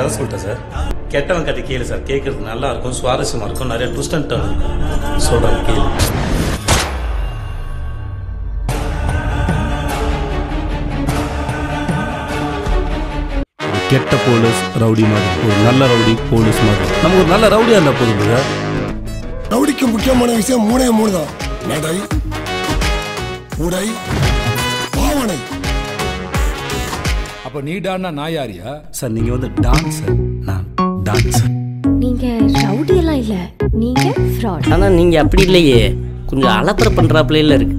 கதை சொல்லிட்டேன் சார் கெட்டவன் கதை கேளு சார் கேட்கறது நல்லா இருக்கும் சுவாரஸ்யமா இருக்கும் நிறைய ட்விஸ்ட் அண்ட் டர்ன் இருக்கும் சொல்றேன் கேளு ஒரு கெட்ட போலீஸ் ரவுடி மாதிரி ஒரு நல்ல ரவுடி போலீஸ் மாதிரி நமக்கு ஒரு நல்ல ரவுடியா இருந்தா போதும் சார் ரவுடிக்கு முக்கியமான விஷயம் மூணே மூணு தான் நடை உடை பாவனை அப்ப நீ டான்னா நான் யாரியா சார் நீங்க வந்து டான்ஸர் நான் டான்ஸர் நீங்க ரவுடி எல்லாம் இல்ல நீங்க ஃப்ராட் ஆனா நீங்க அப்படி இல்லையே கொஞ்சம் அலப்பற பண்றாப்புல இருக்கு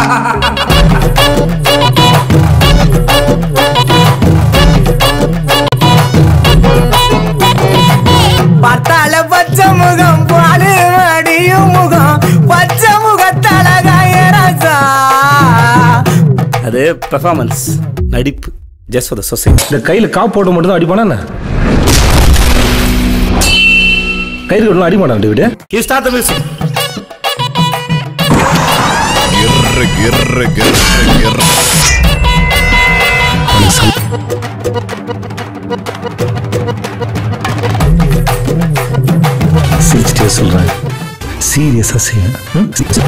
பார்த்தால பச்சை முகம் பாலு அடியும் முகம் பச்சை முகத்தழகாய ராசா அது பெர்ஃபார்மன்ஸ் நடிப்பு ஜஸ்ட் ஃபார் த சொசைட்டி இந்த கையில காப்பு போட்டு மட்டும் தான் அடிப்பானா என்ன கயிறு கட்டலாம் அடிமாட்டான் David you start the music கிர்ரு கிர்ரு கிர்ரு கிர்ரு சிரிச்சிட்டே சொல்றேன் சீரியஸா செய்ய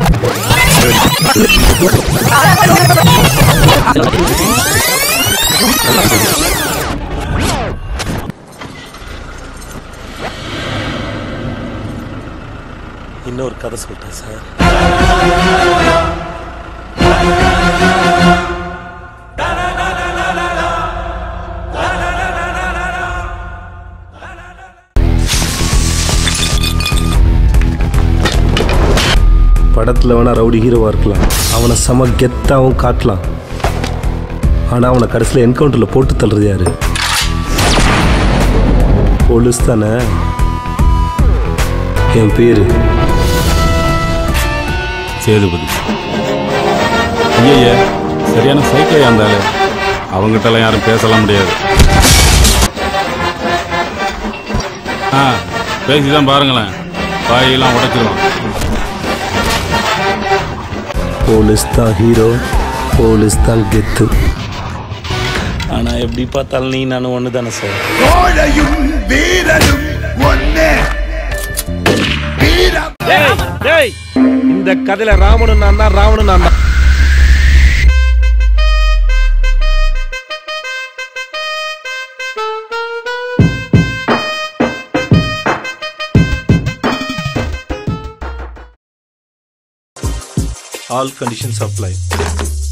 இன்னொரு கதை சொல்லிட்டேன் சார் படத்துல வேணா ரவுடி ஹீரோவா இருக்கலாம் அவனை செம கெத்தாவும் காட்டலாம் ஆனா அவனை கடைசியில் என்கவுண்டர்ல போட்டு தள்ளுறது யாரு போலீஸ் தானே என் பேரு சேதுபதி ஐயய்ய சரியான சைக்கிளையா இருந்தாலே அவங்ககிட்டலாம் யாரும் பேசலாம் முடியாது ஆ பேசி தான் பாருங்களேன் வாயெல்லாம் உடைச்சிருவான் போலீஸ் தான் ஹீரோ போலீஸ் தான் கெத்து ஆனா எப்படி பார்த்தாலும் நீ நானும் ஒன்று தானே சார் கோழையும் வீரனும் ஒன்னே வீரம் இந்த கதையில ராமனும் நான் தான் ராவணும் நான் தான் ஆல் கண்டிஷன்ஸ் அப்ளை